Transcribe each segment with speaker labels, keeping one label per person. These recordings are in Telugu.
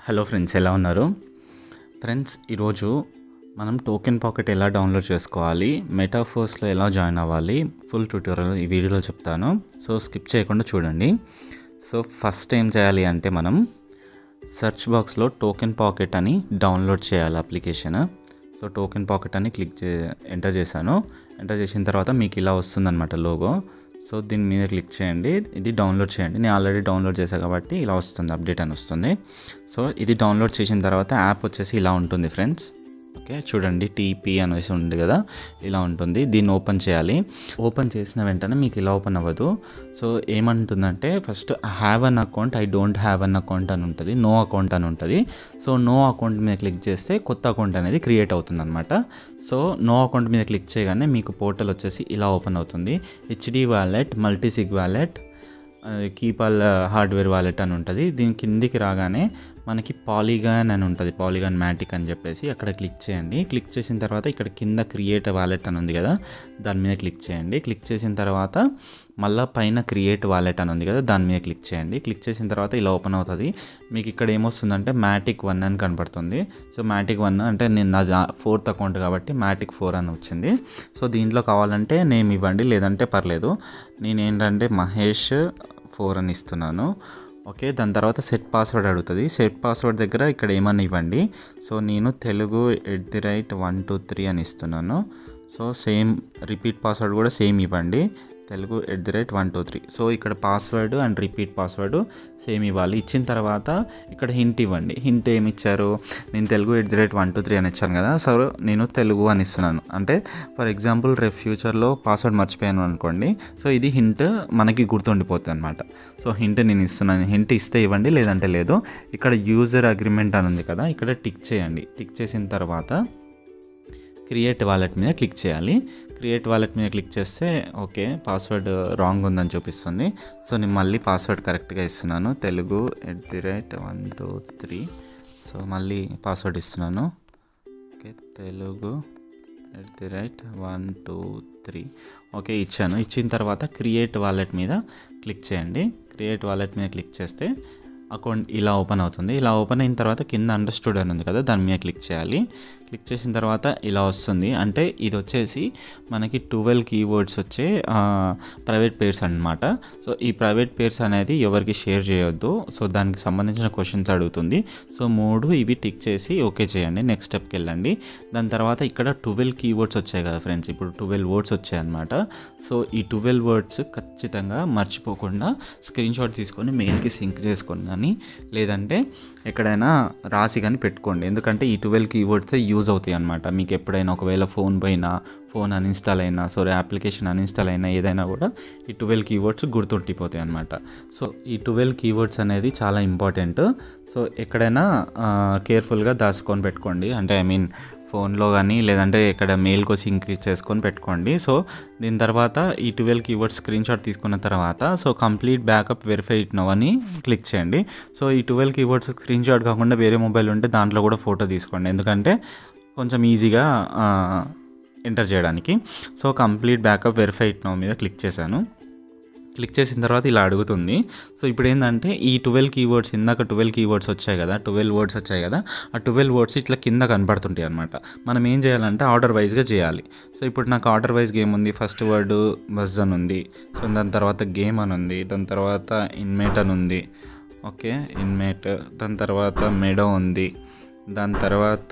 Speaker 1: హలో ఫ్రెండ్స్ ఎలా ఉన్నారు ఫ్రెండ్స్ ఈరోజు మనం టోకెన్ పాకెట్ ఎలా డౌన్లోడ్ చేసుకోవాలి మెటాఫోర్స్లో ఎలా జాయిన్ అవ్వాలి ఫుల్ ట్యూటోరియల్ ఈ వీడియోలో చెప్తాను సో స్కిప్ చేయకుండా చూడండి సో ఫస్ట్ ఏం చేయాలి అంటే మనం సెర్చ్ బాక్స్లో టోకెన్ పాకెట్ అని డౌన్లోడ్ చేయాలి అప్లికేషన్ సో టోకెన్ పాకెట్ అని క్లిక్ చే ఎంటర్ చేశాను ఎంటర్ చేసిన తర్వాత మీకు ఇలా వస్తుందన్నమాట లోగో సో దీని మీద క్లిక్ చేయండి ఇది డౌన్లోడ్ చేయండి నేను ఆల్రెడీ డౌన్లోడ్ చేశాను కాబట్టి ఇలా వస్తుంది అప్డేట్ అని వస్తుంది సో ఇది డౌన్లోడ్ చేసిన తర్వాత యాప్ వచ్చేసి ఇలా ఉంటుంది ఫ్రెండ్స్ ఓకే చూడండి టీపీ అనేసి ఉంది కదా ఇలా ఉంటుంది దీన్ని ఓపెన్ చేయాలి ఓపెన్ చేసిన వెంటనే మీకు ఇలా ఓపెన్ అవ్వదు సో ఏమంటుందంటే first have an account I don't have an account అని ఉంటుంది నో అకౌంట్ అని ఉంటుంది సో నో అకౌంట్ మీద క్లిక్ చేస్తే కొత్త అకౌంట్ అనేది క్రియేట్ అవుతుంది అనమాట సో నో అకౌంట్ మీద క్లిక్ చేయగానే మీకు పోర్టల్ వచ్చేసి ఇలా ఓపెన్ అవుతుంది HD wallet multisig wallet KeyPal hardware wallet అని ఉంటుంది దీని కిందికి రాగానే మనకి పాలిగాన్ అని ఉంటుంది పాలిగాన్ మ్యాటిక్ అని చెప్పేసి అక్కడ క్లిక్ చేయండి క్లిక్ చేసిన తర్వాత ఇక్కడ కింద క్రియేట్ వాలెట్ అని ఉంది కదా దాని మీద క్లిక్ చేయండి క్లిక్ చేసిన తర్వాత మళ్ళీ పైన క్రియేట్ వాలెట్ అని ఉంది కదా దాని మీద క్లిక్ చేయండి క్లిక్ చేసిన తర్వాత ఇలా ఓపెన్ అవుతుంది మీకు ఇక్కడ ఏమొస్తుందంటే మ్యాటిక్ వన్ అని కనపడుతుంది సో మ్యాటిక్ వన్ అంటే నేను నాది ఫోర్త్ అకౌంట్ కాబట్టి మ్యాటిక్ ఫోర్ అని వచ్చింది సో దీంట్లో కావాలంటే నేమ్ ఇవ్వండి లేదంటే పర్లేదు నేను ఏంటంటే మహేష్ ఫోర్ అని ఇస్తున్నాను ఓకే దాని తర్వాత సెట్ పాస్వర్డ్ అడుగుతుంది సెట్ పాస్వర్డ్ దగ్గర ఇక్కడ ఏమని ఇవ్వండి సో నేను Telugu at the rate one two three అని ఇస్తున్నాను సో సేమ్ రిపీట్ పాస్వర్డ్ కూడా సేమ్ ఇవ్వండి Telugu at the rate one two three so ఇక్కడ password and repeat password same ఇవ్వాలి ఇచ్చిన తర్వాత ఇక్కడ హింట్ ఇవ్వండి హింట్ ఏమి ఇచ్చారు నేను Telugu at the rate one two three అని ఇచ్చాను కదా సో నేను తెలుగు అని ఇస్తున్నాను అంటే ఫర్ ఎగ్జాంపుల్ రేపు ఫ్యూచర్లో పాస్వర్డ్ మర్చిపోయాను అనుకోండి సో ఇది హింట్ మనకి గుర్తుండిపోతుంది అనమాట సో హింట్ నేను ఇస్తున్నాను హింట్ ఇస్తే ఇవ్వండి లేదంటే లేదు ఇక్కడ యూజర్ అగ్రిమెంట్ అని ఉంది కదా ఇక్కడ టిక్ చేయండి టిక్ చేసిన తర్వాత క్రియేట్ వాలెట్ మీద క్లిక్ చేయాలి క్రియేట్ వాలెట్ మీద క్లిక్ చేస్తే ఓకే పాస్వర్డ్ రాంగ్ ఉందని చూపిస్తుంది సో నేను మళ్ళీ పాస్వర్డ్ కరెక్ట్గా ఇస్తున్నాను Telugu at the rate one two three so మళ్ళీ పాస్వర్డ్ ఇస్తున్నాను okay Telugu at the rate one two three okay ఇచ్చాను ఇచ్చిన తర్వాత క్రియేట్ వాలెట్ మీద క్లిక్ చేయండి క్రియేట్ వాలెట్ మీద క్లిక్ చేస్తే అకౌంట్ ఇలా ఓపెన్ అవుతుంది ఇలా ఓపెన్ అయిన తర్వాత కింద అండర్స్టూడ్ అని ఉంది కదా దాని మీద క్లిక్ చేయాలి క్లిక్ చేసిన తర్వాత ఇలా వస్తుంది అంటే ఇది వచ్చేసి మనకి ట్వెల్వ్ కీవర్డ్స్ వచ్చే ప్రైవేట్ పేర్స్ అనమాట సో ఈ ప్రైవేట్ పేర్స్ అనేది ఎవరికి షేర్ చేయొద్దు సో దానికి సంబంధించిన క్వశ్చన్స్ అడుగుతుంది సో మూడు ఇవి టిక్ చేసి ఓకే చేయండి నెక్స్ట్ స్టెప్కి వెళ్ళండి దాని తర్వాత ఇక్కడ ట్వెల్వ్ కీవర్డ్స్ వచ్చాయి కదా ఫ్రెండ్స్ ఇప్పుడు ట్వెల్వ్ వర్డ్స్ వచ్చాయి అనమాట సో ఈ ట్వెల్వ్ వర్డ్స్ ఖచ్చితంగా మర్చిపోకుండా స్క్రీన్ షాట్ తీసుకొని మెయిల్కి సింక్ చేసుకొని కానీ లేదంటే ఎక్కడైనా రాసి కానీ పెట్టుకోండి ఎందుకంటే ఈ ట్వెల్వ్ కీవర్డ్స్ యూజ్ అవుతాయి అనమాట మీకు ఎప్పుడైనా ఒకవేళ ఫోన్ పోయినా ఫోన్ అన్ఇన్స్టాల్ అయినా సారీ అప్లికేషన్ అన్ఇన్స్టాల్ అయినా ఏదైనా కూడా ఈ ట్వెల్వ్ కీవర్డ్స్ గుర్తుండిపోతాయి అనమాట సో ఈ ట్వెల్వ్ కీవర్డ్స్ అనేది చాలా ఇంపార్టెంట్ సో ఎక్కడైనా కేర్ఫుల్గా దాచుకొని పెట్టుకోండి అంటే ఐ మీన్ ఫోన్లో కానీ లేదంటే ఇక్కడ మెయిల్కో సింక్ చేసుకొని పెట్టుకోండి సో దీని తర్వాత ఈ ట్వెల్వ్ కీవర్డ్స్ స్క్రీన్ షాట్ తీసుకున్న తర్వాత so complete backup verify now అని క్లిక్ చేయండి సో ఈ ట్వెల్వ్ కీవర్డ్స్ స్క్రీన్ షాట్ కాకుండా వేరే మొబైల్ ఉంటే దాంట్లో కూడా ఫోటో తీసుకోండి ఎందుకంటే కొంచెం ఈజీగా ఎంటర్ చేయడానికి so complete backup verify now మీద క్లిక్ చేశాను క్లిక్ చేసిన తర్వాత ఇలా అడుగుతుంది సో ఇప్పుడు ఏంటంటే ఈ ట్వెల్వ్ కీవర్డ్స్ ఇందాక ట్వెల్వ్ కీవర్డ్స్ వచ్చాయి కదా ట్వెల్వ్ వర్డ్స్ వచ్చాయి కదా ఆ ట్వెల్వ్ వర్డ్స్ ఇట్లా కింద కనపడుతుంటాయి అనమాట మనం ఏం చేయాలంటే ఆర్డర్ వైజ్గా చేయాలి సో ఇప్పుడు నాకు ఆర్డర్ వైజ్ గేమ్ ఉంది ఫస్ట్ వర్డ్ బజ్ అని ఉంది సో దాని తర్వాత గేమ్ అని ఉంది దాని తర్వాత ఇన్మేట్ అని ఉంది ఓకే ఇన్మేట్ దాని తర్వాత మెడో ఉంది దాని తర్వాత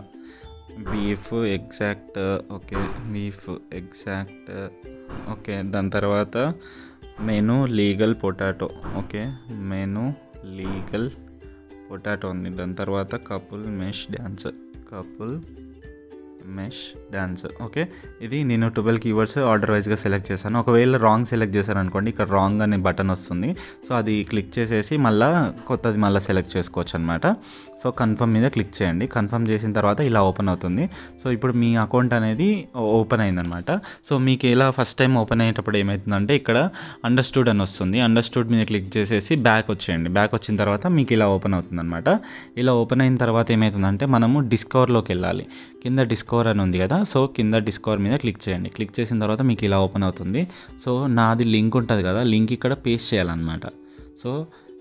Speaker 1: beef exact okay beef exact okay దాని తర్వాత menu legal potato okay menu legal potato ఉంది దాని తర్వాత couple mesh dance couple mesh dance okay ఇది నేను ట్వెల్వ్ కీవర్డ్స్ ఆర్డర్ వైజ్గా సెలెక్ట్ చేశాను ఒకవేళ రాంగ్ సెలెక్ట్ చేశాను అనుకోండి ఇక్కడ రాంగ్ అనే బటన్ వస్తుంది సో అది క్లిక్ చేసేసి మళ్ళీ కొత్తది మళ్ళీ సెలెక్ట్ చేసుకోవచ్చు అనమాట సో కన్ఫర్మ్ మీద క్లిక్ చేయండి కన్ఫర్మ్ చేసిన తర్వాత ఇలా ఓపెన్ అవుతుంది సో ఇప్పుడు మీ అకౌంట్ అనేది ఓపెన్ అయిందనమాట సో మీకు ఇలా ఫస్ట్ టైం ఓపెన్ అయ్యేటప్పుడు ఏమవుతుందంటే ఇక్కడ అండర్స్టూడ్ అని వస్తుంది అండర్స్టూడ్ మీద క్లిక్ చేసేసి బ్యాక్ వచ్చేయండి బ్యాక్ వచ్చిన తర్వాత మీకు ఇలా ఓపెన్ అవుతుంది అనమాట ఇలా ఓపెన్ అయిన తర్వాత ఏమవుతుందంటే మనము డిస్కవర్లోకి వెళ్ళాలి కింద డిస్కవర్ అని ఉంది కదా సో కింద డిస్కవర్ మీద క్లిక్ చేయండి క్లిక్ చేసిన తర్వాత మీకు ఇలా ఓపెన్ అవుతుంది సో నాది లింక్ ఉంటుంది కదా లింక్ ఇక్కడ పేస్ట్ చేయాలన్నమాట సో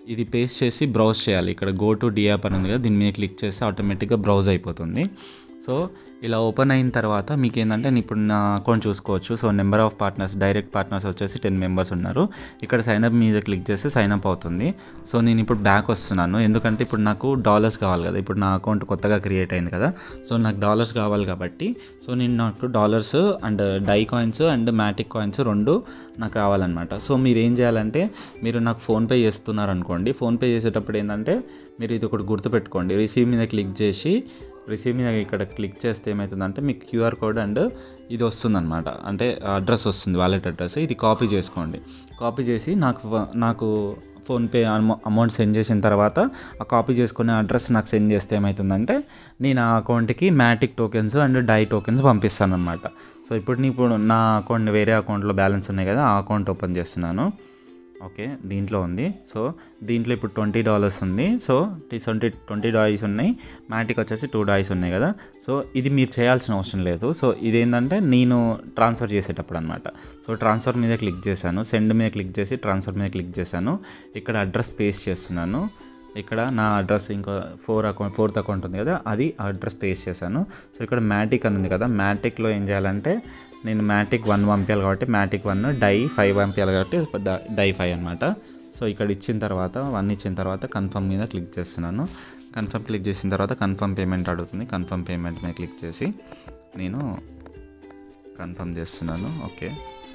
Speaker 1: ఇది పేస్ట్ చేసి బ్రౌజ్ చేయాలి ఇక్కడ గో టు డియాప్ అని ఉంది కదా దీని మీద క్లిక్ చేస్తే ఆటోమేటిక్గా బ్రౌజ్ అయిపోతుంది సో ఇలా ఓపెన్ అయిన తర్వాత మీకు ఏంటంటే నేను ఇప్పుడు నా అకౌంట్ చూసుకోవచ్చు so number of partners direct partners వచ్చేసి టెన్ మెంబర్స్ ఉన్నారు ఇక్కడ సైన్అప్ మీద క్లిక్ చేస్తే సైన్అప్ అవుతుంది సో నేను ఇప్పుడు బ్యాక్ వస్తున్నాను ఎందుకంటే ఇప్పుడు నాకు డాలర్స్ కావాలి కదా ఇప్పుడు నా అకౌంట్ కొత్తగా క్రియేట్ అయింది కదా సో నాకు డాలర్స్ కావాలి కాబట్టి సో నేను నాకు dollars and DAI coins and Matic coins రెండు నాకు రావాలన్నమాట సో మీరు ఏం చేయాలంటే మీరు నాకు ఫోన్పే చేస్తున్నారు అనుకోండి ఫోన్పే చేసేటప్పుడు ఏంటంటే మీరు ఇది ఒకటి గుర్తుపెట్టుకోండి రిసీవ్ మీద క్లిక్ చేసి రిసీవ్ మీద ఇక్కడ క్లిక్ చేస్తే ఏమవుతుందంటే మీకు క్యూఆర్ కోడ్ అండ్ ఇది వస్తుందన్నమాట అంటే అడ్రస్ వస్తుంది వాలెట్ అడ్రస్ ఇది కాపీ చేసుకోండి కాపీ చేసి నాకు ఫ- నాకు ఫోన్పే అమౌ- అమౌంట్ సెండ్ చేసిన తర్వాత ఆ కాపీ చేసుకునే అడ్రస్ నాకు సెండ్ చేస్తే ఏమవుతుందంటే నేను ఆ అకౌంట్కి Matic tokens and DAI tokens పంపిస్తాను అనమాట సో ఇప్పుడు నేను ఇప్పుడు నా అకౌంట్ వేరే అకౌంట్లో బ్యాలెన్స్ ఉన్నాయి కదా ఆ అకౌంట్ ఓపెన్ చేస్తున్నాను ఓకే దీంట్లో ఉంది సో దీంట్లో ఇప్పుడు ట్వంటీ డాలర్స్ ఉంది సో ట్వంటీ ట్వంటీ డాయిస్ ఉన్నాయి మ్యాటిక్ వచ్చేసి టూ డాయిస్ ఉన్నాయి కదా సో ఇది మీరు చేయాల్సిన అవసరం లేదు సో ఇదేంటంటే నేను ట్రాన్స్ఫర్ చేసేటప్పుడు అనమాట సో ట్రాన్స్ఫర్ మీద క్లిక్ చేశాను సెండ్ మీద క్లిక్ చేసి ట్రాన్స్ఫర్ మీద క్లిక్ చేశాను ఇక్కడ అడ్రస్ పేస్ట్ చేస్తున్నాను ఇక్కడ నా అడ్రస్ ఇంకో ఫోర్ అకౌంట్ ఫోర్త్ అకౌంట్ ఉంది కదా అది అడ్రస్ పేస్ట్ చేశాను సో ఇక్కడ మ్యాటిక్ అని ఉంది కదా మ్యాటిక్లో ఏం చేయాలంటే నేను మ్యాటిక్ వన్ పంపించాలి కాబట్టి మ్యాటిక్ వన్ డై ఫైవ్ పంపించాలి కాబట్టి ద- డై ఫైవ్ అనమాట సో ఇక్కడ ఇచ్చిన తర్వాత వన్ ఇచ్చిన తర్వాత కన్ఫర్మ్ మీద క్లిక్ చేస్తున్నాను కన్ఫర్మ్ క్లిక్ చేసిన తర్వాత కన్ఫర్మ్ పేమెంట్ అడుగుతుంది కన్ఫర్మ్ పేమెంట్ మీద క్లిక్ చేసి నేను కన్ఫర్మ్ చేస్తున్నాను ఓకే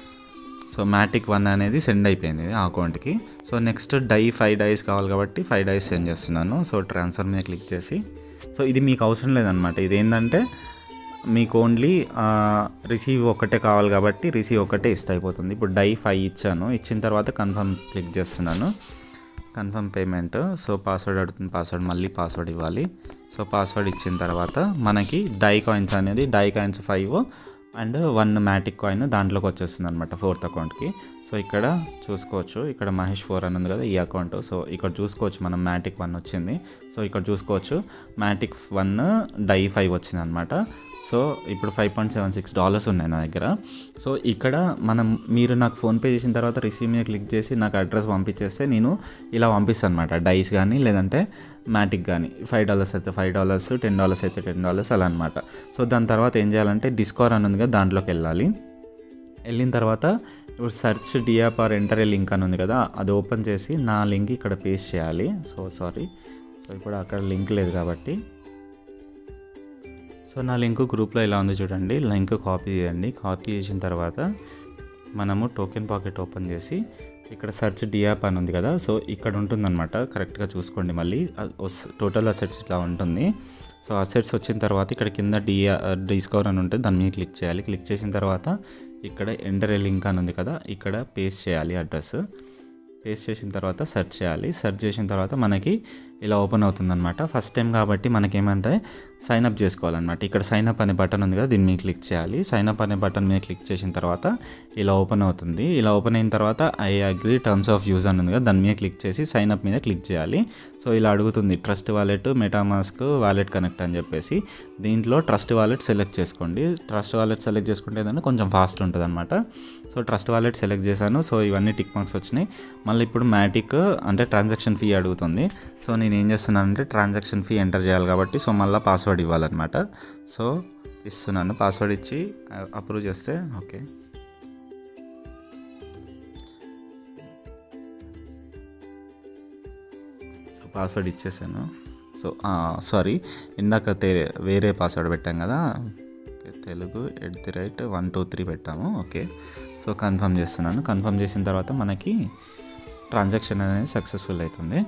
Speaker 1: సో మ్యాటిక్ వన్ అనేది సెండ్ అయిపోయింది ఆ అకౌంట్కి so next DAI five DAIs కావాలి కాబట్టి ఫైవ్ డైస్ సెండ్ చేస్తున్నాను సో ట్రాన్స్ఫర్ మీద క్లిక్ చేసి సో ఇది మీకు అవసరం లేదనమాట ఇది ఏంటంటే మీకు ఓన్లీ రిసీవ్ ఒకటే కావాలి కాబట్టి రిసీవ్ ఒకటే ఇస్తే అయిపోతుంది ఇప్పుడు డై ఫైవ్ ఇచ్చాను ఇచ్చిన తర్వాత కన్ఫర్మ్ క్లిక్ చేస్తున్నాను కన్ఫర్మ్ పేమెంట్ సో పాస్వర్డ్ అడుగుతుంది పాస్వర్డ్ మళ్ళీ పాస్వర్డ్ ఇవ్వాలి సో పాస్వర్డ్ ఇచ్చిన తర్వాత మనకి డై కాయిన్స్ అనేది DAI coins five and one MATIC coin దాంట్లోకి వచ్చేస్తుంది అనమాట ఫోర్త్ అకౌంట్కి సో ఇక్కడ చూసుకోవచ్చు ఇక్కడ మహేష్ ఫోర్ అని ఉంది కదా ఈ అకౌంట్ సో ఇక్కడ చూసుకోవచ్చు మనం మ్యాటిక్ వన్ వచ్చింది సో ఇక్కడ చూసుకోవచ్చు మ్యాటిక్ వన్ డై ఫైవ్ వచ్చింది అనమాట సో ఇప్పుడు five point seven six dollars ఉన్నాయి నా దగ్గర సో ఇక్కడ మనం మీరు నాకు ఫోన్పే చేసిన తర్వాత రిసీవ్ మీద క్లిక్ చేసి నాకు అడ్రస్ పంపించేస్తే నేను ఇలా పంపిస్తాను అనమాట డైస్ కానీ లేదంటే మ్యాటిక్ కానీ ఫైవ్ డాలర్స్ అయితే ఫైవ్ డాలర్స్ టెన్ డాలర్స్ అయితే టెన్ డాలర్స్ అలా అనమాట సో దాని తర్వాత ఏం చేయాలంటే డిస్కవర్ అని ఉంది కదా దాంట్లోకి వెళ్ళాలి వెళ్ళిన తర్వాత ఇప్పుడు search dApp or enter a link అని ఉంది కదా అది ఓపెన్ చేసి నా లింక్ ఇక్కడ పేస్ట్ చేయాలి సో సారీ సో ఇప్పుడు అక్కడ లింక్ లేదు కాబట్టి సో నా లింక్ గ్రూప్లో ఇలా ఉంది చూడండి లింక్ కాపీ చేయండి కాపీ చేసిన తర్వాత మనము టోకెన్ పాకెట్ ఓపెన్ చేసి ఇక్కడ సెర్చ్ డియాప్ అని ఉంది కదా సో ఇక్కడ ఉంటుందన్నమాట కరెక్ట్గా చూసుకోండి మళ్ళీ టోటల్ అసెట్స్ ఇట్లా ఉంటుంది సో అసెట్స్ వచ్చిన తర్వాత ఇక్కడ కింద డియా డిస్కవర్ అని ఉంటే దాని మీద క్లిక్ చేయాలి క్లిక్ చేసిన తర్వాత ఇక్కడ ఎంటర్ ఏ లింక్ అని ఉంది కదా ఇక్కడ పేస్ట్ చేయాలి అడ్రస్ పేస్ట్ చేసిన తర్వాత సెర్చ్ చేయాలి సెర్చ్ చేసిన తర్వాత మనకి ఇలా ఓపెన్ అవుతుందన్నమాట ఫస్ట్ టైం కాబట్టి మనకేమంటే సైన్ అప్ చేసుకోవాలన్నమాట ఇక్కడ సైన్ అప్ అనే బటన్ ఉంది కదా దీని మీద క్లిక్ చేయాలి సైన్ అప్ అనే బటన్ మీద క్లిక్ చేసిన తర్వాత ఇలా ఓపెన్ అవుతుంది ఇలా ఓపెన్ అయిన తర్వాత I agree terms of use అని ఉంది కదా దాని మీద క్లిక్ చేసి సైన్ అప్ మీద క్లిక్ చేయాలి సో ఇలా అడుగుతుంది Trust Wallet MetaMask wallet connect అని చెప్పేసి దీంట్లో ట్రస్ట్ వాలెట్ సెలెక్ట్ చేసుకోండి ట్రస్ట్ వాలెట్ సెలెక్ట్ చేసుకుంటే ఏదైనా కొంచెం ఫాస్ట్ ఉంటుంది అనమాట సో ట్రస్ట్ వాలెట్ సెలెక్ట్ చేశాను సో ఇవన్నీ టిక్ మార్క్స్ వచ్చినాయి మళ్ళీ ఇప్పుడు మ్యాటిక్ అంటే ట్రాన్సాక్షన్ ఫీ అడుగుతుంది సో నేను ఏం చేస్తున్నానంటే ట్రాన్సాక్షన్ ఫీ ఎంటర్ చేయాలి కాబట్టి సో మళ్ళీ పాస్వర్డ్ ఇవ్వాలన్నమాట సో ఇస్తున్నాను పాస్వర్డ్ ఇచ్చి అప్రూవ్ చేస్తే ఓకే సో పాస్వర్డ్ ఇచ్చేసాను సో సారీ ఇందాక తే వేరే పాస్వర్డ్ పెట్టాం కదా okay Telugu at the rate one two three పెట్టాము ఓకే సో కన్ఫర్మ్ చేస్తున్నాను కన్ఫర్మ్ చేసిన తర్వాత మనకి ట్రాన్సాక్షన్ అనేది సక్సెస్ఫుల్ అవుతుంది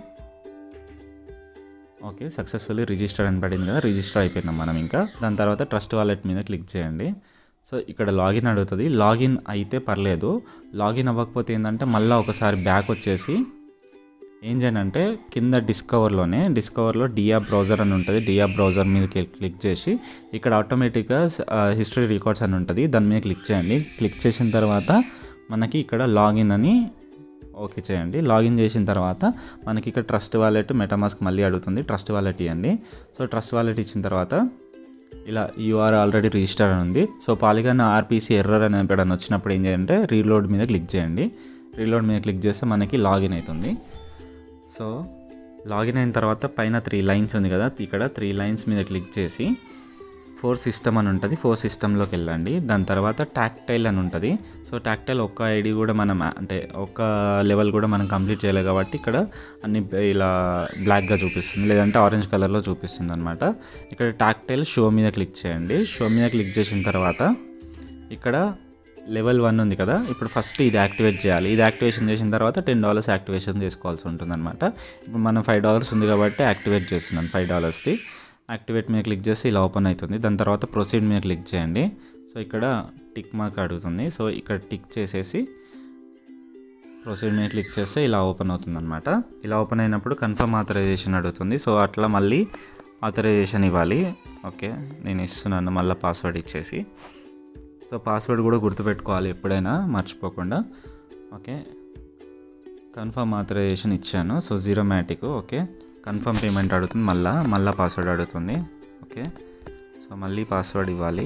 Speaker 1: ఓకే సక్సెస్ఫుల్లీ రిజిస్టర్ అని పడింది కదా రిజిస్టర్ అయిపోయినాం మనం ఇంకా దాని తర్వాత ట్రస్ట్ వాలెట్ మీద క్లిక్ చేయండి సో ఇక్కడ లాగిన్ అడుగుతుంది లాగిన్ అయితే పర్లేదు లాగిన్ అవ్వకపోతే ఏంటంటే మళ్ళీ ఒకసారి బ్యాక్ వచ్చేసి ఏం చేయాలంటే కింద డిస్కవర్లోనే డిస్కవర్లో డియా బ్రౌజర్ అని ఉంటుంది డియా బ్రౌజర్ మీద క్లిక్ చేసి ఇక్కడ ఆటోమేటిక్గా హిస్టరీ రికార్డ్స్ అని ఉంటుంది దాని మీద క్లిక్ చేయండి క్లిక్ చేసిన తర్వాత మనకి ఇక్కడ లాగిన్ అని ఓకే చేయండి లాగిన్ చేసిన తర్వాత మనకి ఇక్కడ ట్రస్ట్ వాలెట్ మెటామాస్క్ మళ్ళీ అడుగుతుంది ట్రస్ట్ వాలెట్ ఇవ్వండి సో ట్రస్ట్ వాలెట్ ఇచ్చిన తర్వాత ఇలా యూఆర్ ఆల్రెడీ రిజిస్టర్ అని ఉంది సో పాలిగాన్ ఆర్పీసీ ఎర్రర్ అని ఎప్పుడైనా వచ్చినప్పుడు ఏం చేయాలంటే రీలోడ్ మీద క్లిక్ చేయండి రీలోడ్ మీద క్లిక్ చేస్తే మనకి లాగిన్ అవుతుంది సో లాగిన్ అయిన తర్వాత పైన త్రీ లైన్స్ ఉంది కదా ఇక్కడ త్రీ లైన్స్ మీద క్లిక్ చేసి ఫోర్ సిస్టమ్ అని ఉంటుంది ఫోర్ సిస్టంలోకి వెళ్ళండి దాని తర్వాత టాక్టైల్ అని ఉంటుంది సో టాక్టైల్ ఒక్క ఐడి కూడా మనం అంటే ఒక్క లెవెల్ కూడా మనం కంప్లీట్ చేయలేదు కాబట్టి ఇక్కడ అన్ని ఇలా బ్లాక్గా చూపిస్తుంది లేదంటే ఆరెంజ్ కలర్లో చూపిస్తుంది అనమాట ఇక్కడ టాక్టైల్ షో మీద క్లిక్ చేయండి షో మీద క్లిక్ చేసిన తర్వాత ఇక్కడ లెవెల్ వన్ ఉంది కదా ఇప్పుడు ఫస్ట్ ఇది యాక్టివేట్ చేయాలి ఇది యాక్టివేషన్ చేసిన తర్వాత టెన్ డాలర్స్ యాక్టివేషన్ చేసుకోవాల్సి ఉంటుంది అనమాట ఇప్పుడు మనం ఫైవ్ డాలర్స్ ఉంది కాబట్టి యాక్టివేట్ చేస్తున్నాను ఫైవ్ డాలర్స్ది యాక్టివేట్ మీద క్లిక్ చేస్తే ఇలా ఓపెన్ అవుతుంది దాని తర్వాత ప్రొసీడ్ మీద క్లిక్ చేయండి సో ఇక్కడ టిక్ మార్క్ అడుగుతుంది సో ఇక్కడ టిక్ చేసేసి ప్రొసీడ్ మీద క్లిక్ చేస్తే ఇలా ఓపెన్ అవుతుంది అనమాట ఇలా ఓపెన్ అయినప్పుడు కన్ఫర్మ్ ఆథరైజేషన్ అడుగుతుంది సో అట్లా మళ్ళీ ఆథరైజేషన్ ఇవ్వాలి ఓకే నేను ఇస్తున్నాను మళ్ళీ పాస్వర్డ్ ఇచ్చేసి సో పాస్వర్డ్ కూడా గుర్తుపెట్టుకోవాలి ఎప్పుడైనా మర్చిపోకుండా ఓకే కన్ఫర్మ్ ఆథరైజేషన్ ఇచ్చాను so zero MATIC okay confirm payment అడుగుతుంది మళ్ళా మళ్ళీ పాస్వర్డ్ అడుగుతుంది ఓకే సో మళ్ళీ పాస్వర్డ్ ఇవ్వాలి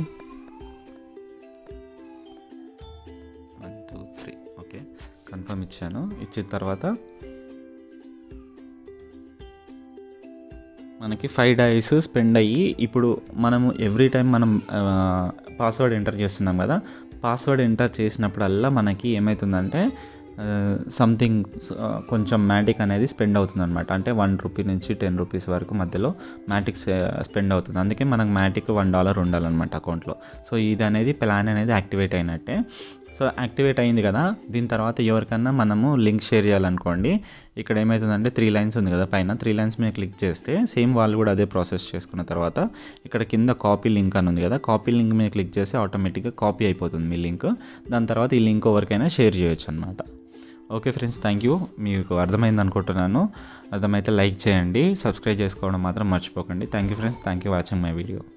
Speaker 1: one two three okay confirm ఇచ్చాను ఇచ్చిన తర్వాత మనకి ఫైవ్ డేస్ స్పెండ్ అయ్యి ఇప్పుడు మనము ఎవ్రీ టైం మనం పాస్వర్డ్ ఎంటర్ చేస్తున్నాం కదా పాస్వర్డ్ ఎంటర్ చేసినప్పుడల్లా మనకి ఏమవుతుందంటే సంథింగ్ కొంచెం మ్యాటిక్ అనేది స్పెండ్ అవుతుంది అనమాట అంటే వన్ రూపీ నుంచి టెన్ రూపీస్ వరకు మధ్యలో మ్యాటిక్ స్పెండ్ అవుతుంది అందుకే మనకు మ్యాటిక్ వన్ డాలర్ ఉండాలన్నమాట అకౌంట్లో సో ఇది అనేది ప్లాన్ అనేది యాక్టివేట్ అయినట్టే సో యాక్టివేట్ అయింది కదా దీని తర్వాత ఎవరికన్నా మనము లింక్ షేర్ చేయాలనుకోండి ఇక్కడ ఏమవుతుందంటే త్రీ లైన్స్ ఉంది కదా పైన త్రీ లైన్స్ మీద క్లిక్ చేస్తే సేమ్ వాళ్ళు కూడా అదే ప్రాసెస్ చేసుకున్న తర్వాత ఇక్కడ కింద కాపీ లింక్ అని ఉంది కదా కాపీ లింక్ మీద క్లిక్ చేస్తే ఆటోమేటిక్గా కాపీ అయిపోతుంది మీ లింక్ దాని తర్వాత ఈ లింక్ ఎవరికైనా షేర్ చేయొచ్చు అనమాట ఓకే ఫ్రెండ్స్ థ్యాంక్ యూ మీకు అర్థమైంది అనుకుంటున్నాను అర్థమైతే లైక్ చేయండి సబ్స్క్రైబ్ చేసుకోవడం మాత్రం మర్చిపోకండి thank you friends thank you watching my video